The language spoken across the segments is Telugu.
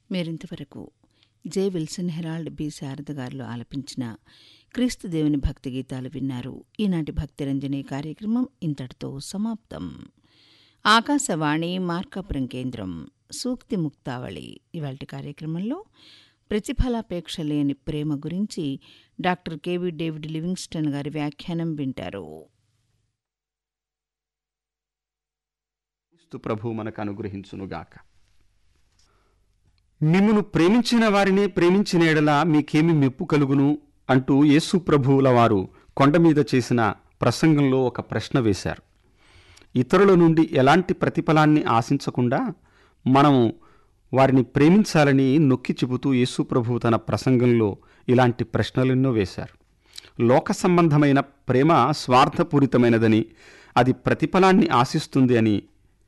మీరింతవరకు J Wilson Harold B Sharada garu ఆలపించిన క్రీస్తు దేవుని భక్తి గీతాలు విన్నారు ఈనాటి భక్తిరంజని కార్యక్రమం ఇంతటితో సమాప్తం ఆకాశవాణి మార్కాపురం కేంద్రం సూక్తి ముక్తావళి ఇవాళ కార్యక్రమంలో ప్రతిఫలాపేక్ష లేని ప్రేమ గురించి డాక్టర్ కెవి డేవిడ్ లివింగ్స్టన్ గారి వ్యాఖ్యానం వింటారు క్రీస్తు ప్రభు మనకు అనుగ్రహించునుగాక మిమ్మును ప్రేమించిన వారిని ప్రేమించిన ఎడల మీకేమి మెప్పు కలుగును అంటూ యేసు ప్రభువుల వారు కొండ మీద చేసిన ప్రసంగంలో ఒక ప్రశ్న వేశారు ఇతరుల నుండి ఎలాంటి ప్రతిఫలాన్ని ఆశించకుండా మనము వారిని ప్రేమించాలని నొక్కి చెబుతూ యేసు ప్రభు తన ప్రసంగంలో ఇలాంటి ప్రశ్నలెన్నో వేశారు లోక సంబంధమైన ప్రేమ స్వార్థపూరితమైనదని అది ప్రతిఫలాన్ని ఆశిస్తుంది అని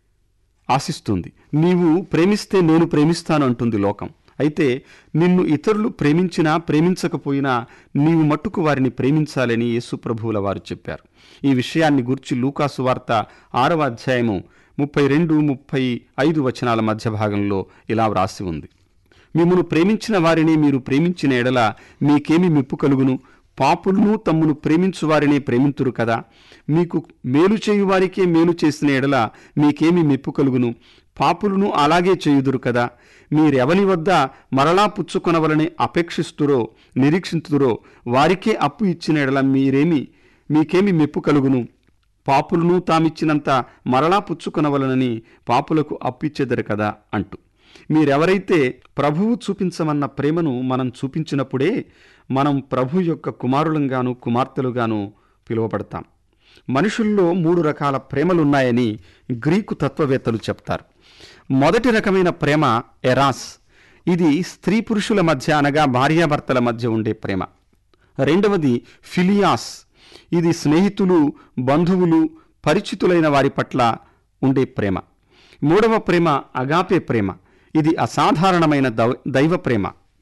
ఆశిస్తుంది నీవు ప్రేమిస్తే నేను ప్రేమిస్తాను అంటుంది లోకం అయితే నిన్ను ఇతరులు ప్రేమించినా ప్రేమించకపోయినా నీవు మట్టుకు వారిని ప్రేమించాలని యేసు ప్రభువుల వారు చెప్పారు ఈ విషయాన్ని గుర్చి లూకాసు వార్త ఆరవ అధ్యాయము ముప్పై రెండు ముప్పై ఐదు వచనాల మధ్య భాగంలో ఇలా వ్రాసి ఉంది మిమ్మను ప్రేమించిన వారిని మీరు ప్రేమించిన ఎడల మీకేమి మెప్పు కలుగును పాపులను తమ్మును ప్రేమించు వారిని ప్రేమింతురు కదా మీకు మేలు చేయు వారికే మేలు చేసిన ఎడల మీకేమి మెప్పు కలుగును పాపులను అలాగే చేయుదురు కదా మీరెవని వద్ద మరలా పుచ్చుకొనవలని అపేక్షిస్తురో నిరీక్షించుదురో వారికే అప్పు ఇచ్చిన ఎడల మీరేమి మీకేమి మెప్పు కలుగును పాపులను తామిచ్చినంత మరలా పుచ్చుకొనవలనని పాపులకు అప్పిచ్చెదరు కదా అంటూ మీరెవరైతే ప్రభువు చూపించమన్న ప్రేమను మనం చూపించినప్పుడే మనం ప్రభు యొక్క కుమారులంగాను కుమార్తెలుగాను పిలువబడతాం మనుషుల్లో మూడు రకాల ప్రేమలున్నాయని గ్రీకు తత్వవేత్తలు చెప్తారు మొదటి రకమైన ప్రేమ ఎరాస్ ఇది స్త్రీ పురుషుల మధ్య అనగా భార్యాభర్తల మధ్య ఉండే ప్రేమ రెండవది ఫిలియాస్ ఇది స్నేహితులు బంధువులు పరిచితులైన వారి పట్ల ఉండే ప్రేమ మూడవ ప్రేమ అగాపే ప్రేమ ఇది అసాధారణమైన దవ- దైవ ప్రేమ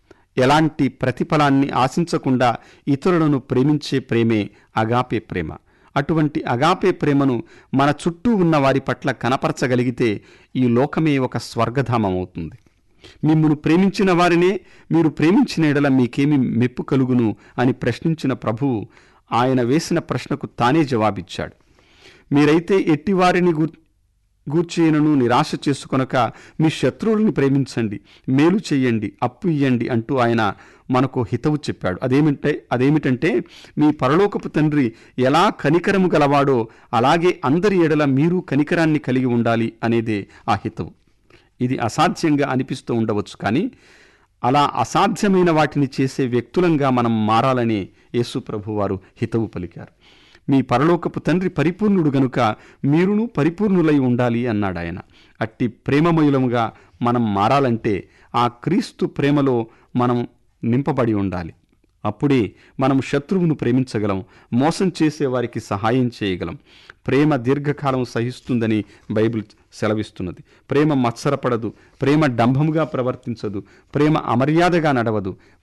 ఎలాంటి ప్రతిఫలాన్ని ఆశించకుండా ఇతరులను ప్రేమించే ప్రేమే అగాపే ప్రేమ అటువంటి అగాపే ప్రేమను మన చుట్టూ ఉన్న వారి పట్ల కనపరచగలిగితే ఈ లోకమే ఒక స్వర్గధామం అవుతుంది మిమ్మును ప్రేమించిన వారినే మీరు ప్రేమించిన ఎడల మీకేమి మెప్పు కలుగును అని ప్రశ్నించిన ప్రభువు ఆయన వేసిన ప్రశ్నకు తానే జవాబిచ్చాడు మీరైతే ఎట్టివారిని గు గూర్చేయనను నిరాశ చేసుకొనక మీ శత్రువులను ప్రేమించండి మేలు చెయ్యండి అప్పు ఇయ్యండి అంటూ ఆయన మనకు హితవు చెప్పాడు అదేమిటే అదేమిటంటే మీ పరలోకపు తండ్రి ఎలా కనికరము గలవాడో అలాగే అందరి ఎడల మీరు కనికరాన్ని కలిగి ఉండాలి అనేదే ఆ హితవు ఇది అసాధ్యంగా అనిపిస్తూ ఉండవచ్చు కానీ అలా అసాధ్యమైన వాటిని చేసే వ్యక్తులంగా మనం మారాలని యేసు ప్రభు వారు హితవు పలికారు మీ పరలోకపు తండ్రి పరిపూర్ణుడు గనుక మీరును పరిపూర్ణులై ఉండాలి అన్నాడు ఆయన అట్టి ప్రేమమయులముగా మనం మారాలంటే ఆ క్రీస్తు ప్రేమలో మనం నింపబడి ఉండాలి అప్పుడే మనం శత్రువును ప్రేమించగలం మోసం చేసే వారికి సహాయం చేయగలం ప్రేమ దీర్ఘకాలం సహిస్తుందని బైబిల్ సెలవిస్తున్నది ప్రేమ మత్సరపడదు ప్రేమ డంభముగా ప్రవర్తించదు ప్రేమ అమర్యాదగా నడవదు